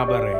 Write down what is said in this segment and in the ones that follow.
ക്യാബറെ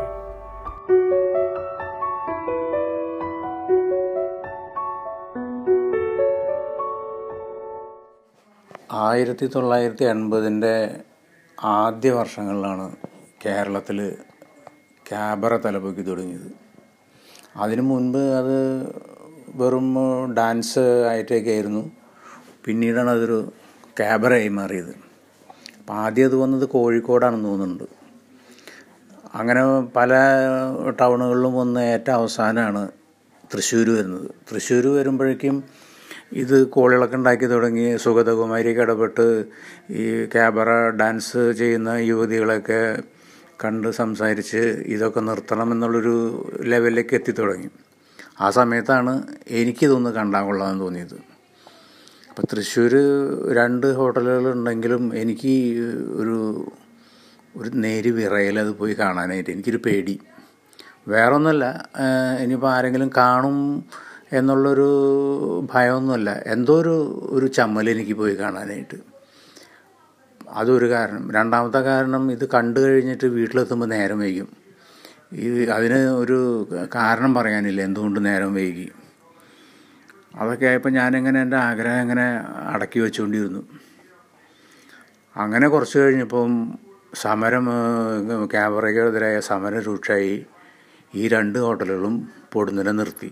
ആയിരത്തി തൊള്ളായിരത്തി എൺപതിൻ്റെ ആദ്യ വർഷങ്ങളിലാണ് കേരളത്തിൽ ക്യാബറ തലപ്പൊക്കി തുടങ്ങിയത് അതിനു മുൻപ് അത് വെറും ഡാൻസ് ആയിട്ടൊക്കെ ആയിരുന്നു പിന്നീടാണ് അതൊരു ക്യാബറയായി മാറിയത് അപ്പം ആദ്യം അത് വന്നത് കോഴിക്കോടാണെന്ന് തോന്നുന്നുണ്ട് അങ്ങനെ പല ടൗണുകളിലും വന്ന് ഏറ്റവും അവസാനമാണ് തൃശ്ശൂർ വരുന്നത് തൃശ്ശൂർ വരുമ്പോഴേക്കും ഇത് കോളിളക്കം ഉണ്ടാക്കി തുടങ്ങി സുഗതകുമാരിയൊക്കെ ഇടപെട്ട് ഈ ക്യാബറ ഡാൻസ് ചെയ്യുന്ന യുവതികളൊക്കെ കണ്ട് സംസാരിച്ച് ഇതൊക്കെ നിർത്തണം എന്നുള്ളൊരു ലെവലിലേക്ക് എത്തിത്തുടങ്ങി ആ സമയത്താണ് എനിക്കിതൊന്ന് കണ്ടാൽ കൊള്ളാമെന്ന് തോന്നിയത് അപ്പം തൃശ്ശൂർ രണ്ട് ഹോട്ടലുകളുണ്ടെങ്കിലും എനിക്ക് ഒരു ഒരു നേരി വിറയൽ അത് പോയി കാണാനായിട്ട് എനിക്കൊരു പേടി വേറൊന്നുമല്ല ഇനിയിപ്പോൾ ആരെങ്കിലും കാണും എന്നുള്ളൊരു ഭയമൊന്നുമല്ല എന്തോ ഒരു ഒരു ചമ്മൽ എനിക്ക് പോയി കാണാനായിട്ട് അതൊരു കാരണം രണ്ടാമത്തെ കാരണം ഇത് കണ്ടു കഴിഞ്ഞിട്ട് വീട്ടിലെത്തുമ്പോൾ നേരം വൈകും ഈ അതിന് ഒരു കാരണം പറയാനില്ല എന്തുകൊണ്ട് നേരം വൈകി അതൊക്കെ ആയപ്പോൾ ഞാനിങ്ങനെ എൻ്റെ ആഗ്രഹം ഇങ്ങനെ അടക്കി വെച്ചുകൊണ്ടിരുന്നു അങ്ങനെ കുറച്ച് കഴിഞ്ഞപ്പം സമരം ക്യാമറയ്ക്കെതിരായ സമരം രൂക്ഷമായി ഈ രണ്ട് ഹോട്ടലുകളും പൊടുന്നിനെ നിർത്തി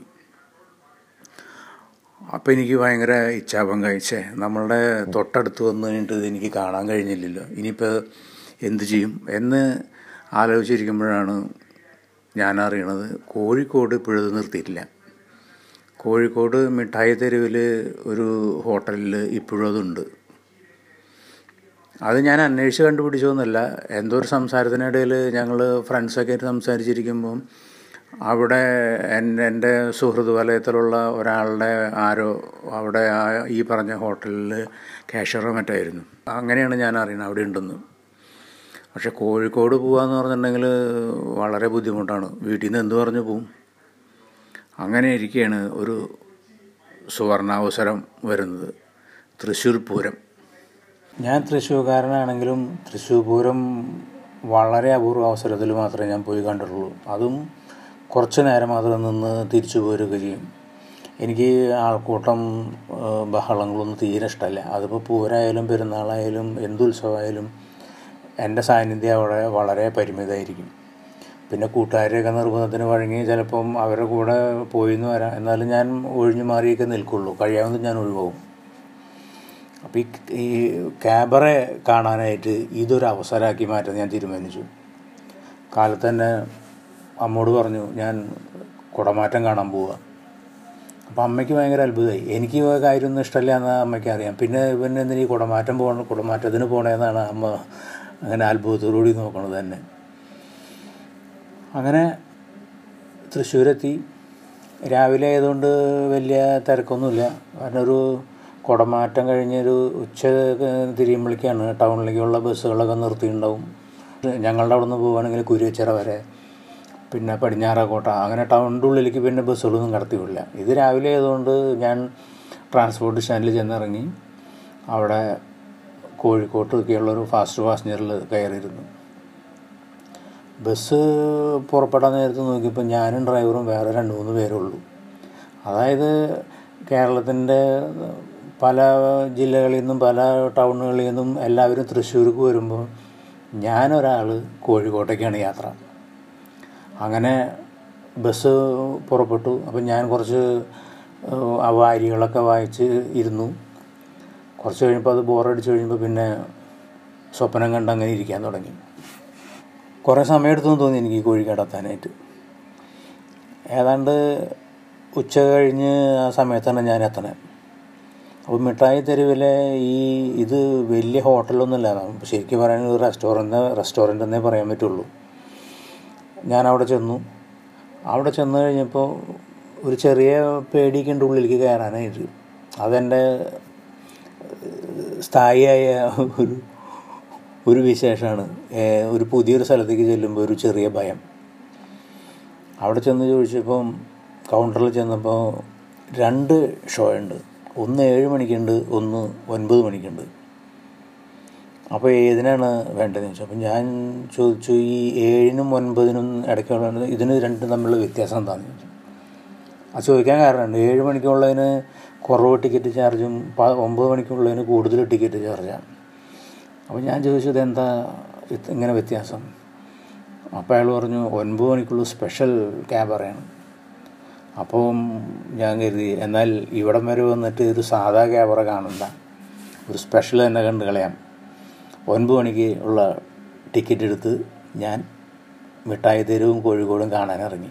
അപ്പം എനിക്ക് ഭയങ്കര ഇച്ഛാപം കഴിച്ചേ നമ്മളുടെ തൊട്ടടുത്ത് വന്നു കഴിഞ്ഞിട്ട് ഇത് എനിക്ക് കാണാൻ കഴിഞ്ഞില്ലല്ലോ ഇനിയിപ്പോൾ എന്ത് ചെയ്യും എന്ന് ആലോചിച്ചിരിക്കുമ്പോഴാണ് ഞാൻ അറിയണത് കോഴിക്കോട് ഇപ്പോഴത് നിർത്തിയിട്ടില്ല കോഴിക്കോട് മിഠായി തെരുവിൽ ഒരു ഹോട്ടലിൽ ഇപ്പോഴും അതുണ്ട് അത് ഞാൻ അന്വേഷിച്ച് കണ്ടുപിടിച്ചതൊന്നുമല്ല എന്തോ ഒരു സംസാരത്തിനിടയിൽ ഞങ്ങൾ ഫ്രണ്ട്സൊക്കെ ആയിട്ട് സംസാരിച്ചിരിക്കുമ്പം അവിടെ എൻ്റെ എൻ്റെ സുഹൃത്ത് വലയത്തിലുള്ള ഒരാളുടെ ആരോ അവിടെ ഈ പറഞ്ഞ ഹോട്ടലിൽ കാഷ്യറോ മറ്റായിരുന്നു അങ്ങനെയാണ് ഞാൻ അറിയുന്നത് അവിടെ ഉണ്ടെന്ന് പക്ഷെ കോഴിക്കോട് പോകാമെന്ന് പറഞ്ഞിട്ടുണ്ടെങ്കിൽ വളരെ ബുദ്ധിമുട്ടാണ് വീട്ടിൽ നിന്ന് എന്ത് പറഞ്ഞു പോവും അങ്ങനെ ഇരിക്കുകയാണ് ഒരു സുവർണാവസരം വരുന്നത് തൃശ്ശൂർ പൂരം ഞാൻ തൃശ്ശൂർക്കാരനാണെങ്കിലും തൃശ്ശൂർ പൂരം വളരെ അപൂർവ അവസരത്തിൽ മാത്രമേ ഞാൻ പോയി കണ്ടിട്ടുള്ളൂ അതും കുറച്ച് നേരം മാത്രം നിന്ന് തിരിച്ചു പോരുക ചെയ്യും എനിക്ക് ആൾക്കൂട്ടം ബഹളങ്ങളൊന്നും തീരെ ഇഷ്ടമല്ല അതിപ്പോൾ പൂരായാലും പെരുന്നാളായാലും എന്തുത്സവമായാലും എൻ്റെ സാന്നിധ്യം അവിടെ വളരെ പരിമിതമായിരിക്കും പിന്നെ കൂട്ടുകാരെയൊക്കെ നിർബന്ധത്തിന് വഴങ്ങി ചിലപ്പം അവരുടെ കൂടെ പോയിന്ന് വരാം എന്നാലും ഞാൻ ഒഴിഞ്ഞു മാറിയൊക്കെ നിൽക്കുള്ളൂ കഴിയാവുന്നത് ഞാൻ ഒഴിവാകും അപ്പം ഈ ഈ ക്യാബറെ കാണാനായിട്ട് ഇതൊരു അവസരമാക്കി മാറ്റാൻ ഞാൻ തീരുമാനിച്ചു കാലത്ത് തന്നെ അമ്മോട് പറഞ്ഞു ഞാൻ കുടമാറ്റം കാണാൻ പോവുക അപ്പം അമ്മയ്ക്ക് ഭയങ്കര അത്ഭുതമായി എനിക്ക് കാര്യമൊന്നും ഇഷ്ടമില്ല എന്ന് അമ്മയ്ക്ക് അറിയാം പിന്നെ പിന്നെ എന്തിനീ ഈ കുടമാറ്റം പോകണം കുടമാറ്റത്തിന് പോകണമെന്നാണ് അമ്മ അങ്ങനെ അത്ഭുതത്തോടുകൂടി നോക്കണത് തന്നെ അങ്ങനെ തൃശ്ശൂരെത്തി രാവിലെ ആയതുകൊണ്ട് വലിയ തിരക്കൊന്നുമില്ല കാരണം ഒരു കുടമാറ്റം കഴിഞ്ഞൊരു ഉച്ച തിരിയുമ്പോഴേക്കാണ് ടൗണിലേക്കുള്ള ബസ്സുകളൊക്കെ നിർത്തിയിട്ടുണ്ടാവും ഞങ്ങളുടെ അവിടെ നിന്ന് പോവുകയാണെങ്കിൽ കുരിയച്ചിറ വരെ പിന്നെ പടിഞ്ഞാറക്കോട്ട അങ്ങനെ ടൗണിൻ്റെ ഉള്ളിലേക്ക് പിന്നെ ബസ്സുകളൊന്നും കടത്തിവിടില്ല ഇത് രാവിലെ ആയതുകൊണ്ട് ഞാൻ ട്രാൻസ്പോർട്ട് സ്റ്റാൻഡിൽ ചെന്നിറങ്ങി അവിടെ കോഴിക്കോട്ടൊക്കെയുള്ളൊരു ഫാസ്റ്റ് പാസഞ്ചറിൽ കയറിയിരുന്നു ബസ് പുറപ്പെടാൻ നേരത്ത് നോക്കിയപ്പോൾ ഞാനും ഡ്രൈവറും വേറെ രണ്ട് മൂന്ന് പേരേ ഉള്ളൂ അതായത് കേരളത്തിൻ്റെ പല ജില്ലകളിൽ നിന്നും പല ടൗണുകളിൽ നിന്നും എല്ലാവരും തൃശ്ശൂർക്ക് വരുമ്പോൾ ഞാനൊരാൾ കോഴിക്കോട്ടേക്കാണ് യാത്ര അങ്ങനെ ബസ് പുറപ്പെട്ടു അപ്പം ഞാൻ കുറച്ച് ആ വാരികളൊക്കെ വായിച്ച് ഇരുന്നു കുറച്ച് കഴിയുമ്പോൾ അത് ബോറടിച്ച് കഴിയുമ്പോൾ പിന്നെ സ്വപ്നം കണ്ട് അങ്ങനെ ഇരിക്കാൻ തുടങ്ങി കുറേ സമയം എടുത്തെന്ന് തോന്നി എനിക്ക് ഈ കോഴി കടത്താനായിട്ട് ഏതാണ്ട് ഉച്ച കഴിഞ്ഞ് ആ സമയത്താണ് ഞാൻ എത്തണേ അപ്പോൾ മിഠായി തെരുവിലെ ഈ ഇത് വലിയ ഹോട്ടലൊന്നുമല്ല ശരിക്കും പറയുന്നത് ഒരു റെസ്റ്റോറൻറ്റ് റെസ്റ്റോറൻ്റ് എന്നേ പറയാൻ പറ്റുള്ളൂ ഞാൻ അവിടെ ചെന്നു അവിടെ ചെന്ന് കഴിഞ്ഞപ്പോൾ ഒരു ചെറിയ പേടിയൊക്കെ ഉണ്ട് ഉള്ളിലേക്ക് കയറാനായിട്ട് അതെൻ്റെ സ്ഥായിയായ ഒരു ഒരു വിശേഷമാണ് ഒരു പുതിയൊരു സ്ഥലത്തേക്ക് ചെല്ലുമ്പോൾ ഒരു ചെറിയ ഭയം അവിടെ ചെന്ന് ചോദിച്ചപ്പം കൗണ്ടറിൽ ചെന്നപ്പോൾ രണ്ട് ഷോ ഉണ്ട് ഒന്ന് ഏഴ് മണിക്കുണ്ട് ഒന്ന് ഒൻപത് മണിക്കുണ്ട് അപ്പോൾ ഏതിനാണ് വേണ്ടതെന്ന് ചോദിച്ചു അപ്പോൾ ഞാൻ ചോദിച്ചു ഈ ഏഴിനും ഒൻപതിനും ഇടയ്ക്കുള്ള ഇതിന് രണ്ടും തമ്മിലുള്ള വ്യത്യാസം എന്താണെന്ന് ചോദിച്ചു അത് ചോദിക്കാൻ കാരണമുണ്ട് ഏഴ് മണിക്കുള്ളതിന് കുറവ് ടിക്കറ്റ് ചാർജും പ- ഒമ്പത് മണിക്കുള്ളതിന് കൂടുതൽ ടിക്കറ്റ് ചാർജാണ് അപ്പോൾ ഞാൻ ചോദിച്ചു ഇതെന്താ ഇത് ഇങ്ങനെ വ്യത്യാസം അപ്പോൾ അയാൾ പറഞ്ഞു ഒൻപത് മണിക്കുള്ള സ്പെഷ്യൽ ക്യാബറയാണ് അപ്പം ഞാൻ കരുതി എന്നാൽ ഇവിടം വരെ വന്നിട്ട് ഒരു സാധാ ക്യാമറ കാണണ്ട ഒരു സ്പെഷ്യൽ തന്നെ കണ്ട് കളയാം ഒൻപത് മണിക്ക് ഉള്ള ടിക്കറ്റ് എടുത്ത് ഞാൻ മിഠായി തെരുവും കോഴിക്കോടും കാണാൻ ഇറങ്ങി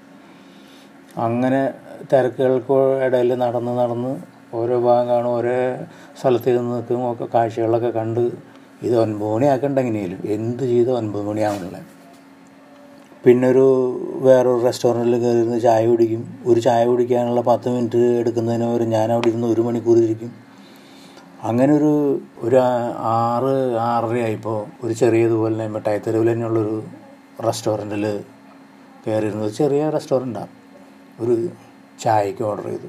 അങ്ങനെ തിരക്കുകൾക്ക് ഇടയിൽ നടന്ന് നടന്ന് ഓരോ ഭാഗം കാണും ഓരോ സ്ഥലത്ത് നിന്ന് നിൽക്കും ഒക്കെ കാഴ്ചകളൊക്കെ കണ്ട് ഇത് ഒൻപത് മണിയാക്കണ്ട എങ്ങനെയാലും എന്ത് ചെയ്ത് ഒൻപത് മണിയാവണില്ല പിന്നെ ഒരു വേറൊരു റെസ്റ്റോറൻറ്റിൽ കയറി ഇരുന്ന് ചായ കുടിക്കും ഒരു ചായ കുടിക്കാനുള്ള പത്ത് മിനിറ്റ് എടുക്കുന്നതിന് പകരം ഞാൻ അവിടെ ഇരുന്ന് ഒരു മണിക്കൂർ ഇരിക്കും അങ്ങനെ ഒരു ഒരു ആ- ആറ് ആറര ആയപ്പോൾ ഒരു ചെറിയതുപോലെ തന്നെ മിഠായിത്തെരുവിൽ തന്നെയുള്ളൊരു റെസ്റ്റോറൻറ്റിൽ കയറിയിരുന്നത് ചെറിയ റെസ്റ്റോറൻറ്റാണ് ഒരു ചായക്ക് ഓർഡർ ചെയ്തു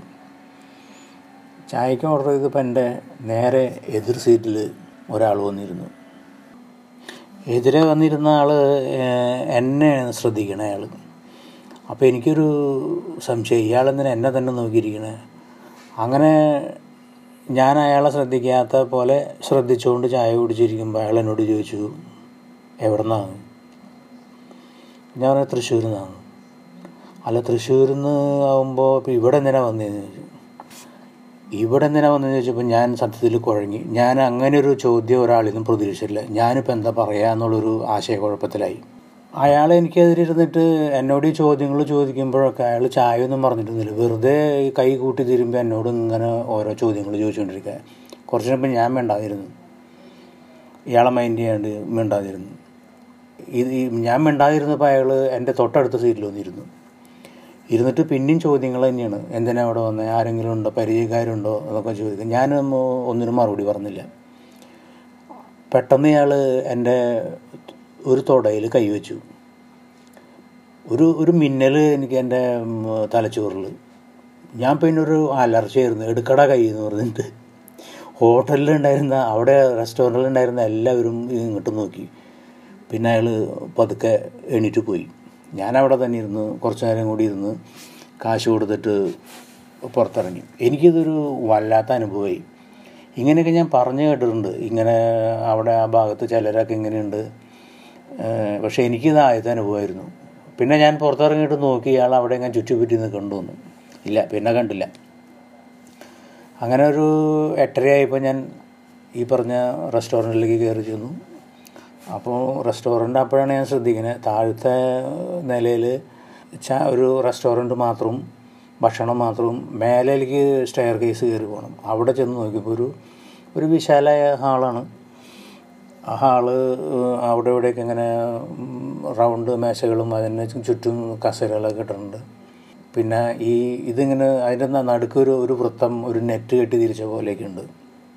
ചായക്ക് ഓർഡർ ചെയ്തപ്പോൾ എൻ്റെ നേരെ എതിർ സീറ്റിൽ ഒരാൾ വന്നിരുന്നു എതിരെ വന്നിരുന്ന ആൾ എന്നെ ശ്രദ്ധിക്കണേ അയാൾ അപ്പോൾ എനിക്കൊരു സംശയം ഇയാളെന്തിനാ എന്നെ തന്നെ നോക്കിയിരിക്കണേ അങ്ങനെ ഞാൻ അയാളെ ശ്രദ്ധിക്കാത്ത പോലെ ശ്രദ്ധിച്ചുകൊണ്ട് ചായ കുടിച്ചിരിക്കുമ്പോൾ അയാൾ എന്നോട് ചോദിച്ചു എവിടെ നിന്നാണ് ഞാൻ പറഞ്ഞു തൃശ്ശൂരിൽ നിന്നാണ് അല്ല തൃശ്ശൂരിൽ നിന്ന് ആകുമ്പോൾ ഇപ്പോൾ ഇവിടെ എന്തിനാ വന്നതെന്ന് ചോദിച്ചു ഇവിടെ എന്തിനാ വന്നതെന്ന് ചോദിച്ചപ്പോൾ ഞാൻ സത്യത്തിൽ കുഴങ്ങി ഞാൻ അങ്ങനെ ഒരു ചോദ്യം ഒരാളിൽ നിന്നും പ്രതീക്ഷിച്ചില്ല ഞാനിപ്പോൾ എന്താ പറയുക എന്നുള്ളൊരു ആശയക്കുഴപ്പത്തിലായി അയാൾ എനിക്കെതിരെ ഇരുന്നിട്ട് എന്നോട് ഈ ചോദ്യങ്ങൾ ചോദിക്കുമ്പോഴൊക്കെ അയാൾ ചായ ഒന്നും പറഞ്ഞിട്ടൊന്നുമില്ല വെറുതെ ഈ കൈ കൂട്ടി തിരുമ്പോൾ എന്നോട് ഇങ്ങനെ ഓരോ ചോദ്യങ്ങൾ ചോദിച്ചുകൊണ്ടിരിക്കുക കുറച്ച് കഴിയുമ്പോൾ ഞാൻ മിണ്ടാതിരുന്നു ഇയാളെ മൈൻഡ് ചെയ്യാണ്ട് മിണ്ടാതിരുന്നു ഇത് ഈ ഞാൻ മിണ്ടാതിരുന്നപ്പോൾ അയാൾ എൻ്റെ തൊട്ടടുത്ത സീറ്റിൽ വന്നിരുന്നു ഇരുന്നിട്ട് പിന്നെയും ചോദ്യങ്ങൾ തന്നെയാണ് എന്തിനാ അവിടെ വന്നത് ആരെങ്കിലും ഉണ്ടോ പരിചയക്കാരുണ്ടോ എന്നൊക്കെ ചോദിക്കും ഞാനും ഒന്നിനും മറുപടി പറഞ്ഞില്ല പെട്ടെന്ന് ഇയാൾ എൻ്റെ ഒരു തുടയിൽ കൈവച്ചു ഒരു ഒരു മിന്നൽ എനിക്ക് എൻ്റെ തലച്ചോറിൽ ഞാൻ പിന്നെ ഒരു അലർച്ചയായിരുന്നു എടുക്കട കൈ എന്ന് പറഞ്ഞിട്ട് ഹോട്ടലിലുണ്ടായിരുന്ന അവിടെ റെസ്റ്റോറൻറ്റിലുണ്ടായിരുന്ന എല്ലാവരും ഇങ്ങോട്ട് നോക്കി പിന്നെ അയാൾ പതുക്കെ എണീറ്റ് പോയി ഞാനവിടെ തന്നെ ഇരുന്ന് കുറച്ച് നേരം കൂടി ഇരുന്ന് കാശ് കൊടുത്തിട്ട് പുറത്തിറങ്ങി എനിക്കിതൊരു വല്ലാത്ത അനുഭവമായി ഇങ്ങനെയൊക്കെ ഞാൻ പറഞ്ഞു കേട്ടിട്ടുണ്ട് ഇങ്ങനെ അവിടെ ആ ഭാഗത്ത് ചിലരൊക്കെ ഇങ്ങനെയുണ്ട് ഏഹ് പക്ഷേ എനിക്കിത് ആദ്യത്തെ അനുഭവമായിരുന്നു പിന്നെ ഞാൻ പുറത്തിറങ്ങിയിട്ട് നോക്കി ഇയാൾ അവിടെ ഞാൻ ചുറ്റുപറ്റി നിൽക്കണ്ടു വന്നു ഇല്ല പിന്നെ കണ്ടില്ല അങ്ങനെ ഒരു എട്ടരയായപ്പോൾ ഞാൻ ഈ പറഞ്ഞ റെസ്റ്റോറൻറ്റിലേക്ക് കയറി ചെന്നു അപ്പോൾ റെസ്റ്റോറൻ്റ് അപ്പോഴാണ് ഞാൻ ശ്രദ്ധിക്കുന്നത് താഴത്തെ നിലയിൽ ചാ ഒരു റെസ്റ്റോറൻറ്റ് മാത്രവും ഭക്ഷണം മാത്രവും മേലേക്ക് സ്റ്റെയർ കേസ് കയറി പോകണം അവിടെ ചെന്ന് നോക്കിയപ്പോൾ ഒരു ഒരു വിശാലമായ ഹാളാണ് ആ ഹാള് അവിടെ ഇവിടെയൊക്കെ ഇങ്ങനെ റൗണ്ട് മേശകളും അതിന് ചുറ്റും കസേരകളൊക്കെ ഇട്ടിട്ടുണ്ട് പിന്നെ ഈ ഇതിങ്ങനെ അതിൻ്റെ നടുക്കൊരു ഒരു വൃത്തം ഒരു നെറ്റ് കെട്ടി തിരിച്ച പോലെയൊക്കെ ഉണ്ട്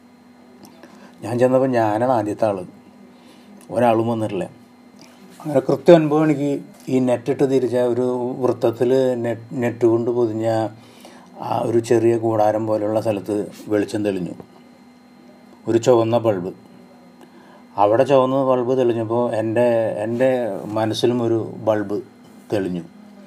ഞാൻ ചെന്നപ്പോൾ ഞാനാണ് ആദ്യത്തെ ആൾ ഒരാളും വന്നിട്ടില്ല അങ്ങനെ കൃത്യം ഒൻപത് മണിക്ക് ഈ നെറ്റിട്ട് തിരിച്ച ഒരു വൃത്തത്തിൽ നെറ്റ് നെറ്റ് കൊണ്ട് പൊതിഞ്ഞ ആ ഒരു ചെറിയ കൂടാരം പോലെയുള്ള സ്ഥലത്ത് വെളിച്ചം തെളിഞ്ഞു ഒരു ചുവന്ന ബൾബ് അവിടെ ചുവന്ന ബൾബ് തെളിഞ്ഞപ്പോൾ എൻ്റെ എൻ്റെ മനസ്സിലും ഒരു ബൾബ് തെളിഞ്ഞു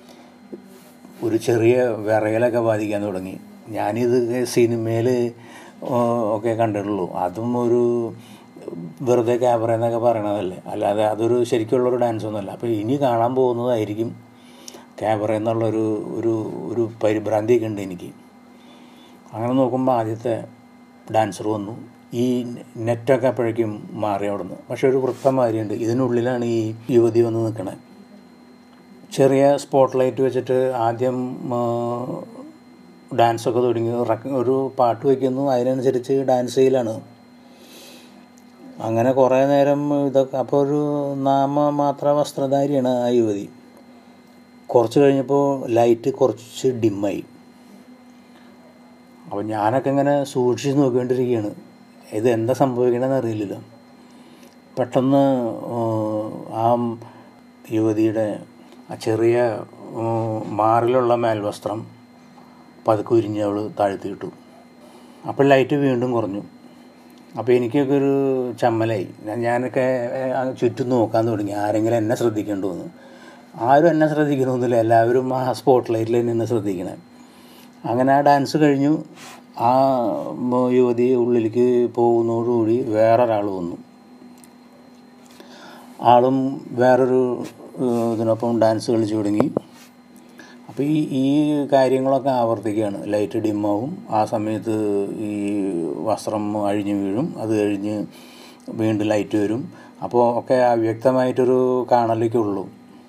ഒരു ചെറിയ വിറയലൊക്കെ ബാധിക്കാൻ തുടങ്ങി ഞാനിത് സിനിമയിൽ ഒക്കെ കണ്ടിട്ടുള്ളൂ അതും ഒരു വെറുതെ ക്യാമറ എന്നൊക്കെ പറയണതല്ലേ അല്ലാതെ അതൊരു ശരിക്കുള്ളൊരു ഡാൻസ് ഒന്നുമല്ല അപ്പോൾ ഇനി കാണാൻ പോകുന്നതായിരിക്കും ക്യാമറ എന്നുള്ളൊരു ഒരു ഒരു പരിഭ്രാന്തിയൊക്കെ ഉണ്ട് എനിക്ക് അങ്ങനെ നോക്കുമ്പോൾ ആദ്യത്തെ ഡാൻസർ വന്നു ഈ നെറ്റൊക്കെ അപ്പോഴേക്കും മാറി അവിടെ നിന്ന് പക്ഷെ ഒരു വൃത്തം മാതിരിയുണ്ട് ഇതിനുള്ളിലാണ് ഈ യുവതി വന്ന് നിൽക്കണത് ചെറിയ സ്പോട്ട് ലൈറ്റ് വെച്ചിട്ട് ആദ്യം ഡാൻസൊക്കെ തുടങ്ങി ഒരു പാട്ട് വയ്ക്കുന്നു അതിനനുസരിച്ച് ഡാൻസ് ചെയ്യലാണ് അങ്ങനെ കുറേ നേരം ഇതൊക്കെ അപ്പോൾ ഒരു നാമമാത്ര വസ്ത്രധാരിയാണ് ആ യുവതി കുറച്ച് കഴിഞ്ഞപ്പോൾ ലൈറ്റ് കുറച്ച് ഡിമ്മായി അപ്പോൾ ഞാനൊക്കെ ഇങ്ങനെ സൂക്ഷിച്ച് നോക്കിക്കൊണ്ടിരിക്കുകയാണ് ഇത് എന്താ സംഭവിക്കണമെന്ന് അറിയില്ലല്ലോ പെട്ടെന്ന് ആ യുവതിയുടെ ആ ചെറിയ മാറിലുള്ള മേൽവസ്ത്രം പതുക്കെ ഉരിഞ്ഞ് അവൾ താഴ്ത്തി കിട്ടു അപ്പോൾ ലൈറ്റ് വീണ്ടും കുറഞ്ഞു അപ്പോൾ എനിക്കൊക്കെ ഒരു ചമ്മലായി ഞാൻ- ഞാനൊക്കെ ഏഹ്, ആ ചുറ്റും നോക്കാൻ തുടങ്ങി ആരെങ്കിലും എന്നെ ശ്രദ്ധിക്കേണ്ടതെന്ന് ആരും എന്നെ ശ്രദ്ധിക്കണമെന്നില്ല എല്ലാവരും ആ സ്പോട്ട് ലൈറ്റിൽ തന്നെ എന്നെ ശ്രദ്ധിക്കണേ അങ്ങനെ ആ ഡാൻസ് കഴിഞ്ഞു ആ മ- യുവതി ഉള്ളിലേക്ക് പോകുന്നതോടുകൂടി വേറൊരാൾ വന്നു ആളും വേറൊരു ഏഹ്, ഇതിനൊപ്പം ഡാൻസ് കളിച്ചു തുടങ്ങി അപ്പോൾ ഈ ഈ കാര്യങ്ങളൊക്കെ ആവർത്തിക്കുകയാണ് ലൈറ്റ് ഡിമ്മാവും ആ സമയത്ത് ഈ വസ്ത്രം അഴിഞ്ഞു വീഴും അത് കഴിഞ്ഞ് വീണ്ടും ലൈറ്റ് വരും അപ്പോൾ ഒക്കെ അവ്യക്തമായിട്ടൊരു കാണലേക്കുള്ളൂ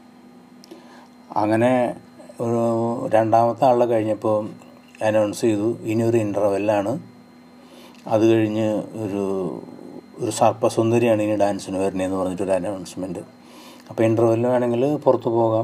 അങ്ങനെ ഒരു രണ്ടാമത്തെ ആളെ കഴിഞ്ഞപ്പോൾ അനൗൺസ് ചെയ്തു ഇനി ഒരു ഇൻ്റർവെല്ലാണ് അത് കഴിഞ്ഞ് ഒരു ഒരു സർപ്പസുന്ദരിയാണ് ഇനി ഡാൻസിന് വരണേന്ന് പറഞ്ഞിട്ടൊരു അനൗൺസ്മെൻറ്റ് അപ്പോൾ ഇൻ്റർവെല്ലിന് വേണമെങ്കിൽ പുറത്ത് പോകാം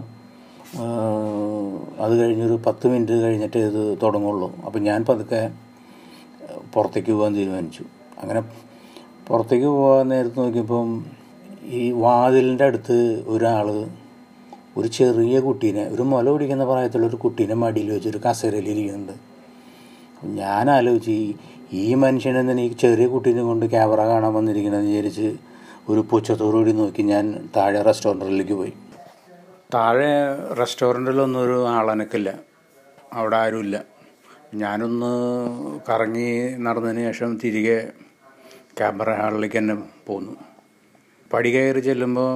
ആഹ് അത് കഴിഞ്ഞൊരു പത്ത് മിനിറ്റ് കഴിഞ്ഞിട്ട് ഇത് തുടങ്ങുള്ളൂ അപ്പോൾ ഞാൻ പതുക്കെ പുറത്തേക്ക് പോകാൻ തീരുമാനിച്ചു അങ്ങനെ പുറത്തേക്ക് പോകാൻ നേരത്ത് നോക്കിയപ്പം ഈ വാതിലിൻ്റെ അടുത്ത് ഒരാൾ ഒരു ചെറിയ കുട്ടീനെ ഒരു മുല പിടിക്കുന്ന പ്രായത്തിലുള്ള ഒരു കുട്ടീനെ മടിയിൽ വെച്ചൊരു കസേരയിൽ ഇരിക്കുന്നുണ്ട് ഞാൻ ആലോചിച്ച് ഈ ഈ മനുഷ്യനെ തന്നെ ഈ ചെറിയ കുട്ടീനെ കൊണ്ട് ക്യാമറ കാണാൻ വന്നിരിക്കണമെന്ന് വിചാരിച്ച് ഒരു പുച്ഛത്തോടുകൂടി നോക്കി ഞാൻ താഴെ റെസ്റ്റോറൻറ്റിലേക്ക് പോയി താഴെ റെസ്റ്റോറൻറ്റിലൊന്നും ഒരു ആളനക്കില്ല അവിടെ ആരുമില്ല ഞാനൊന്ന് കറങ്ങി നടന്നതിന് ശേഷം തിരികെ ക്യാമറ ഹാളിലേക്ക് തന്നെ പോന്നു പടി കയറി ചെല്ലുമ്പോൾ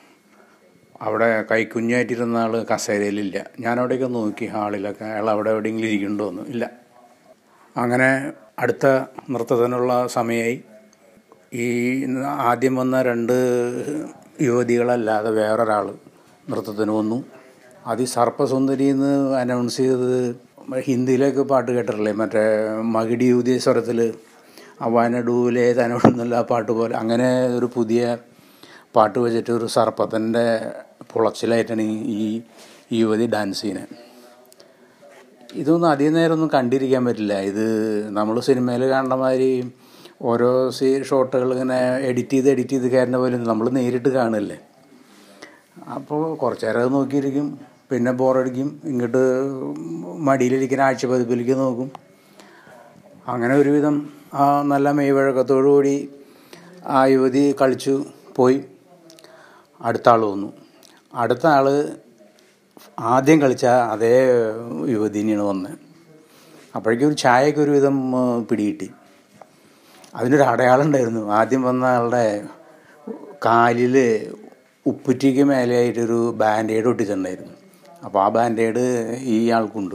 അവിടെ കൈക്കുഞ്ഞായിട്ടിരുന്ന ആൾ കസേരയിലില്ല ഞാൻ അവിടെയൊക്കെ നോക്കി ഹാളിലൊക്കെ അയാൾ അവിടെ എവിടെയെങ്കിലും ഇരിക്കുന്നുണ്ടോ എന്ന് ഇല്ല അങ്ങനെ അടുത്ത നൃത്തത്തിനുള്ള സമയമായി ഈ ആദ്യം വന്ന രണ്ട് യുവതികളല്ലാതെ വേറൊരാൾ നൃത്തത്തിന് വന്നു അതി സർപ്പസുന്ദരി എന്ന് അനൗൺസ് ചെയ്തത് ഹിന്ദിയിലേക്ക് പാട്ട് കേട്ടിട്ടില്ലേ മറ്റേ മകിടി ഊതിയ സ്വരത്തിൽ അവനടൂലേ തനോടെന്നുള്ള ആ പാട്ട് പോലെ അങ്ങനെ ഒരു പുതിയ പാട്ട് വെച്ചിട്ട് ഒരു സർപ്പത്തിൻ്റെ പുളച്ചിലായിട്ടാണ് ഈ- ഈ ഈ യുവതി ഡാൻസ് ചെയ്യുന്നത് ഇതൊന്നും അധികം നേരമൊന്നും കണ്ടിരിക്കാൻ പറ്റില്ല ഇത് നമ്മൾ സിനിമയിൽ കാണുന്ന മാതിരി ഓരോ സീ ഷോട്ടുകൾ ഇങ്ങനെ എഡിറ്റ് ചെയ്ത് എഡിറ്റ് ചെയ്ത് കയറുന്ന പോലെ നമ്മൾ നേരിട്ട് കാണുമല്ലേ അപ്പോൾ കുറച്ച് നേരം അത് നോക്കിയിരിക്കും പിന്നെ ബോറടിക്കും ഇങ്ങോട്ട് മടിയിലിരിക്കുന്ന ആഴ്ച പതിപ്പിലേക്ക് നോക്കും അങ്ങനെ ഒരുവിധം ആ നല്ല മെയ്വഴക്കത്തോടു കൂടി ആ യുവതി കളിച്ചു പോയി അടുത്ത ആൾ വന്നു അടുത്ത ആൾ ആദ്യം കളിച്ച അതേ യുവതിനെയാണ് വന്നത് അപ്പോഴേക്കും ഒരു ചായയൊക്കെ ഒരുവിധം ആ, പിടികിട്ടി അതിനൊരു അടയാളം ഉണ്ടായിരുന്നു ആദ്യം വന്ന ആളുടെ കാലിൽ ഉപ്പുറ്റിക്ക് മേലെയായിട്ടൊരു ബാൻഡേഡ് ഒട്ടിച്ചിട്ടുണ്ടായിരുന്നു അപ്പോൾ ആ ബാൻഡേഡ് ഈ ആൾക്കുണ്ട്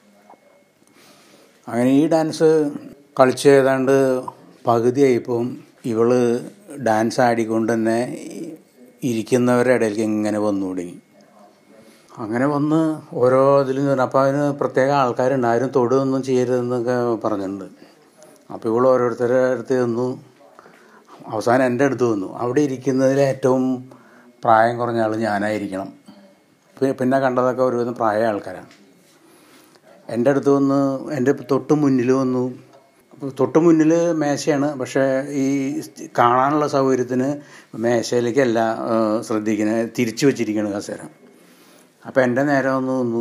അങ്ങനെ ഈ ഡാൻസ് കളിച്ച് ഏതാണ്ട് പകുതിയായപ്പം ഇവള് ഡാൻസ് ആടിക്കൊണ്ട് തന്നെ ഇരിക്കുന്നവരുടെ ഇടയിലേക്ക് ഇങ്ങനെ വന്നു തുടങ്ങി അങ്ങനെ വന്ന് ഓരോ ഇതിലും നിന്ന് അപ്പോൾ അതിന് പ്രത്യേക ആൾക്കാരുണ്ട് ആരും തൊടുകയൊന്നും ചെയ്യരുതെന്നൊക്കെ പറഞ്ഞിട്ടുണ്ട് അപ്പോൾ ഇവൾ ഓരോരുത്തരുടെ അടുത്ത് ചെന്നു അവസാനം എൻ്റെ അടുത്ത് വന്നു അവിടെ ഇരിക്കുന്നതിൽ ഏറ്റവും പ്രായം കുറഞ്ഞ ആൾ ഞാനായിരിക്കണം പി- പിന്നെ കണ്ടതൊക്കെ ഒരുവിധം പ്രായ ആൾക്കാരാണ് എൻ്റെ അടുത്ത് വന്ന് എൻ്റെ തൊട്ട് മുന്നിൽ വന്നു അപ്പോൾ തൊട്ട് മുന്നിൽ മേശയാണ് പക്ഷേ ഈ കാണാനുള്ള സൗകര്യത്തിന് മേശയിലേക്കല്ല ആ, ശ്രദ്ധിക്കുന്നത് തിരിച്ചു വെച്ചിരിക്കുകയാണ് കസേര അപ്പോൾ എൻ്റെ നേരെ വന്ന് നിന്നു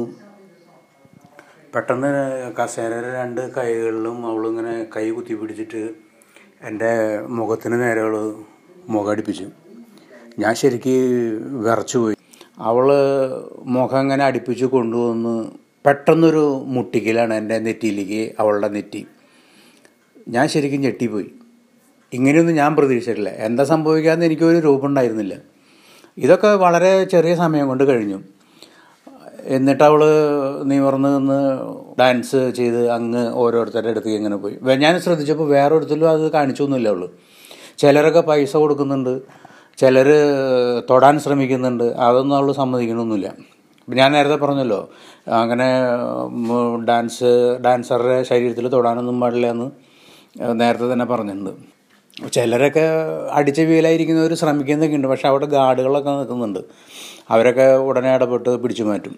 പെട്ടെന്ന് കസേരയുടെ രണ്ട് കൈകളിലും അവളിങ്ങനെ കൈ കുത്തി പിടിച്ചിട്ട് എൻ്റെ മുഖത്തിന് നേരെ അവൾ മുഖടിപ്പിച്ചു ഞാൻ ശരിക്ക് വിറച്ചു പോയി അവൾ മുഖം ഇങ്ങനെ അടുപ്പിച്ച് കൊണ്ടുവന്ന് പെട്ടെന്നൊരു മുട്ടിക്കലാണ് എൻ്റെ നെറ്റിയിലേക്ക് അവളുടെ നെറ്റി ഞാൻ ശരിക്കും ഞെട്ടിപ്പോയി ഇങ്ങനെയൊന്നും ഞാൻ പ്രതീക്ഷിച്ചിട്ടില്ല എന്താ സംഭവിക്കാമെന്ന് എനിക്കൊരു രൂപം ഉണ്ടായിരുന്നില്ല ഇതൊക്കെ വളരെ ചെറിയ സമയം കൊണ്ട് കഴിഞ്ഞു എന്നിട്ട് അവൾ നിവർന്ന് നിന്ന് ഡാൻസ് ചെയ്ത് അങ്ങ് ഓരോരുത്തരുടെ അടുത്തേക്ക് ഇങ്ങനെ പോയി വേ- ഞാൻ ശ്രദ്ധിച്ചപ്പോൾ വേറെ ഒരിടത്തിലും അത് കാണിച്ചൊന്നുമില്ല അവള് ചിലരൊക്കെ പൈസ കൊടുക്കുന്നുണ്ട് ചിലർ തൊടാൻ ശ്രമിക്കുന്നുണ്ട് അതൊന്നും അവൾ സമ്മതിക്കണമൊന്നുമില്ല ഇപ്പം ഞാൻ നേരത്തെ പറഞ്ഞല്ലോ അങ്ങനെ ഉം, ഡാൻസ് ഡാൻസറുടെ ശരീരത്തിൽ തൊടാനൊന്നും പാടില്ല എന്ന് നേരത്തെ തന്നെ പറഞ്ഞിട്ടുണ്ട് ചിലരൊക്കെ അടിച്ച വീലായിരിക്കുന്നവർ ശ്രമിക്കുന്നൊക്കെ ഉണ്ട് പക്ഷെ അവിടെ ഗാർഡുകളൊക്കെ നിൽക്കുന്നുണ്ട് അവരൊക്കെ ഉടനെ ഇടപെട്ട് പിടിച്ചു മാറ്റും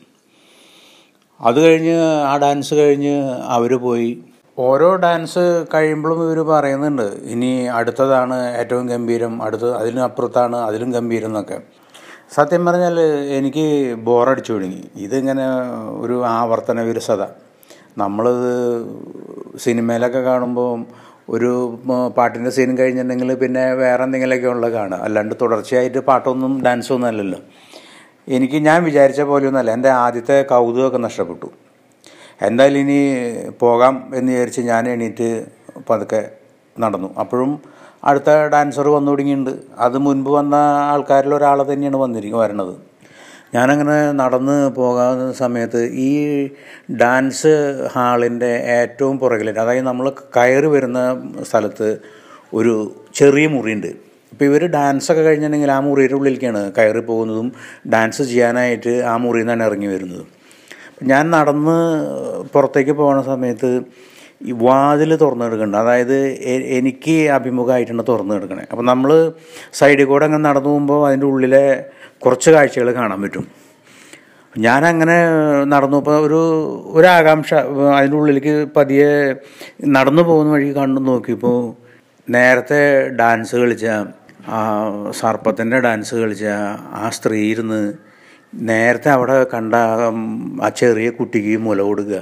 അത് കഴിഞ്ഞ് ആ ഡാൻസ് കഴിഞ്ഞ് അവർ പോയി ഓരോ ഡാൻസ് കഴിയുമ്പോഴും ഇവർ പറയുന്നുണ്ട് ഇനി അടുത്തതാണ് ഏറ്റവും ഗംഭീരം അടുത്ത അതിനും അപ്പുറത്താണ് അതിലും ഗംഭീരം എന്നൊക്കെ സത്യം പറഞ്ഞാൽ എനിക്ക് ബോറടിച്ചു തുടങ്ങി ഇതിങ്ങനെ ഒരു ആവർത്തന വിരസത നമ്മളിത് സിനിമയിലൊക്കെ കാണുമ്പോൾ ഒരു പാട്ടിൻ്റെ സീൻ കഴിഞ്ഞിട്ടുണ്ടെങ്കിൽ പിന്നെ വേറെ എന്തെങ്കിലുമൊക്കെ ഉള്ള കാണുക അല്ലാണ്ട് തുടർച്ചയായിട്ട് പാട്ടൊന്നും ഡാൻസൊന്നും അല്ലല്ലോ എനിക്ക് ഞാൻ വിചാരിച്ച പോലെയൊന്നുമല്ല എൻ്റെ ആദ്യത്തെ കൗതുകമൊക്കെ നഷ്ടപ്പെട്ടു എന്തായാലും ഇനി പോകാം എന്ന് വിചാരിച്ച് ഞാൻ എണീറ്റ് പതുക്കെ നടന്നു അപ്പോഴും അടുത്ത ഡാൻസർ വന്നു തുടങ്ങിയിട്ടുണ്ട് അത് മുൻപ് വന്ന ആൾക്കാരിൽ ഒരാളെ തന്നെയാണ് വന്നിരിക്കും വരണത് ഞാനങ്ങനെ നടന്ന് പോകുന്ന സമയത്ത് ഈ ഡാൻസ് ഹാളിൻ്റെ ഏറ്റവും പുറകിലായിട്ട് അതായത് നമ്മൾ കയറി വരുന്ന സ്ഥലത്ത് ഒരു ചെറിയ മുറിയുണ്ട് അപ്പോൾ ഇവർ ഡാൻസൊക്കെ കഴിഞ്ഞിട്ടുണ്ടെങ്കിൽ ആ മുറിയുടെ ഉള്ളിലേക്കാണ് കയറി പോകുന്നതും ഡാൻസ് ചെയ്യാനായിട്ട് ആ മുറിയിൽ നിന്നാണ് ഇറങ്ങി വരുന്നതും ഞാൻ നടന്ന് പുറത്തേക്ക് പോകുന്ന സമയത്ത് ഈ വാതിൽ തുറന്നു കിടക്കുന്നുണ്ട് അതായത് എനിക്ക് അഭിമുഖമായിട്ടാണ് തുറന്നു കിടക്കണേ അപ്പോൾ നമ്മൾ സൈഡിൽ കൂടെ അങ്ങനെ നടന്നു പോകുമ്പോൾ അതിൻ്റെ ഉള്ളിലെ കുറച്ച് കാഴ്ചകൾ കാണാൻ പറ്റും ഞാനങ്ങനെ നടന്നു ഇപ്പോൾ ഒരു ഒരാകാംക്ഷ അതിൻ്റെ ഉള്ളിലേക്ക് പതിയെ നടന്നു പോകുന്ന വഴി കണ്ടു നോക്കിയപ്പോൾ നേരത്തെ ഡാൻസ് കളിച്ച ആ സർപ്പത്തിൻ്റെ ഡാൻസ് കളിച്ച ആ സ്ത്രീ ഇരുന്ന് നേരത്തെ അവിടെ കണ്ട ആ ചെറിയ കുട്ടിക്ക് മുല കൊടുക്കുക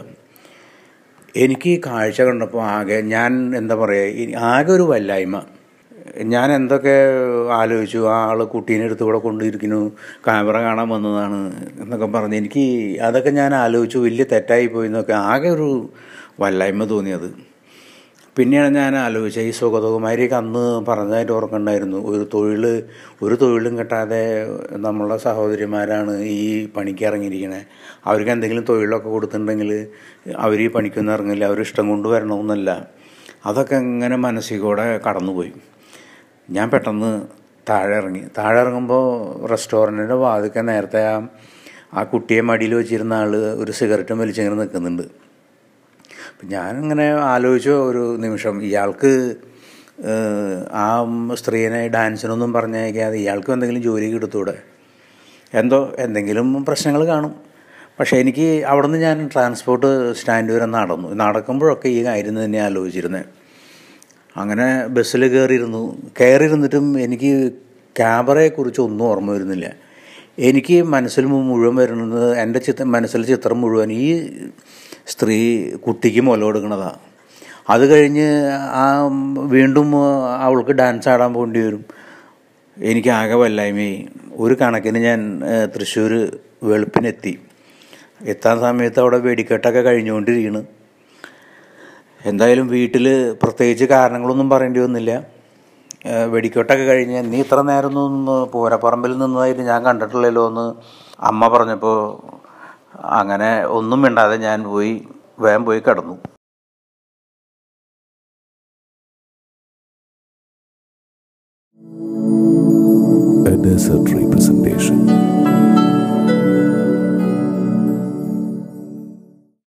എനിക്ക് ഈ കാഴ്ച കണ്ടപ്പോൾ ആകെ ഞാൻ എന്താ പറയുക ആകെ ഒരു വല്ലായ്മ ഞാൻ എന്തൊക്കെ ആലോചിച്ചു ആ ആൾ കുട്ടീനെ എടുത്ത് ഇവിടെ കൊണ്ടിരിക്കുന്നു ക്യാമറ കാണാൻ വന്നതാണ് എന്നൊക്കെ പറഞ്ഞ് എനിക്ക് അതൊക്കെ ഞാൻ ആലോചിച്ചു വലിയ തെറ്റായി പോയി എന്നൊക്കെ ആകെ ഒരു വല്ലായ്മ തോന്നിയത് പിന്നെയാണ് ഞാൻ ആലോചിച്ചത് ഈ സുഗതകുമാരിക്ക് അന്ന് പറഞ്ഞതായിട്ട് ഓർക്കണ്ടായിരുന്നു ഒരു തൊഴിൽ ഒരു തൊഴിലും കിട്ടാതെ നമ്മളുടെ സഹോദരിമാരാണ് ഈ പണിക്ക് ഇറങ്ങിയിരിക്കണേ അവർക്ക് എന്തെങ്കിലും തൊഴിലൊക്കെ കൊടുത്തിട്ടുണ്ടെങ്കിൽ അവർ ഈ പണിക്കൊന്നും ഇറങ്ങില്ല അവർ ഇഷ്ടം കൊണ്ട് വരണമെന്നല്ല അതൊക്കെ ഇങ്ങനെ മനസ്സിലൂടെ കടന്നുപോയി ഞാൻ പെട്ടെന്ന് താഴെ ഇറങ്ങി താഴെ ഇറങ്ങുമ്പോൾ റെസ്റ്റോറൻറ്റിൻ്റെ വാതിൽക്ക് നേരത്തെ ആ ആ കുട്ടിയെ മടിയിൽ വെച്ചിരുന്ന ആൾ ഒരു സിഗരറ്റും വലിച്ചിങ്ങനെ നിൽക്കുന്നുണ്ട് അപ്പം ഞാനിങ്ങനെ ആലോചിച്ചു ഒരു നിമിഷം ഇയാൾക്ക് ആ സ്ത്രീനെ ഡാൻസിനൊന്നും പറഞ്ഞയക്കാതെ ഇയാൾക്കും എന്തെങ്കിലും ജോലി എടുത്തൂടെ എന്തോ എന്തെങ്കിലും പ്രശ്നങ്ങൾ കാണും പക്ഷേ എനിക്ക് അവിടെ നിന്ന് ഞാൻ ട്രാൻസ്പോർട്ട് സ്റ്റാൻഡ് വരെ നടന്നു നടക്കുമ്പോഴൊക്കെ ഈ കാര്യം തന്നെ ആലോചിച്ചിരുന്നത് അങ്ങനെ ബസ്സിൽ കയറിയിരുന്നു കയറിയിരുന്നിട്ടും എനിക്ക് ക്യാമറയെക്കുറിച്ച് ഒന്നും ഓർമ്മ വരുന്നില്ല എനിക്ക് മനസ്സിൽ മുഴുവൻ വരുന്നത് എൻ്റെ ചിത്ര മനസ്സിൽ ചിത്രം മുഴുവൻ ഈ സ്ത്രീ കുട്ടിക്ക് മുല കൊടുക്കണതാണ് അത് കഴിഞ്ഞ് ആ വീണ്ടും അവൾക്ക് ഡാൻസ് ആടാൻ പോകേണ്ടി വരും എനിക്ക് ആകെ വല്ലായ്മയായി ഒരു കണക്കിന് ഞാൻ തൃശ്ശൂർ വെളുപ്പിനെത്തി എത്താൻ സമയത്ത് അവിടെ വെടിക്കെട്ടൊക്കെ കഴിഞ്ഞുകൊണ്ടിരിക്കുന്നു എന്തായാലും വീട്ടിൽ പ്രത്യേകിച്ച് കാരണങ്ങളൊന്നും പറയേണ്ടി വന്നില്ല വെടിക്കെട്ടൊക്കെ കഴിഞ്ഞ് നീ ഇത്ര നേരം നിന്ന് പൂരപ്പറമ്പിൽ നിന്നതായിട്ട് ഞാൻ കണ്ടിട്ടില്ലല്ലോ എന്ന് അമ്മ പറഞ്ഞപ്പോൾ അങ്ങനെ ഒന്നും മിണ്ടാതെ ഞാൻ പോയി വേഗം പോയി കിടന്നു A desert representation.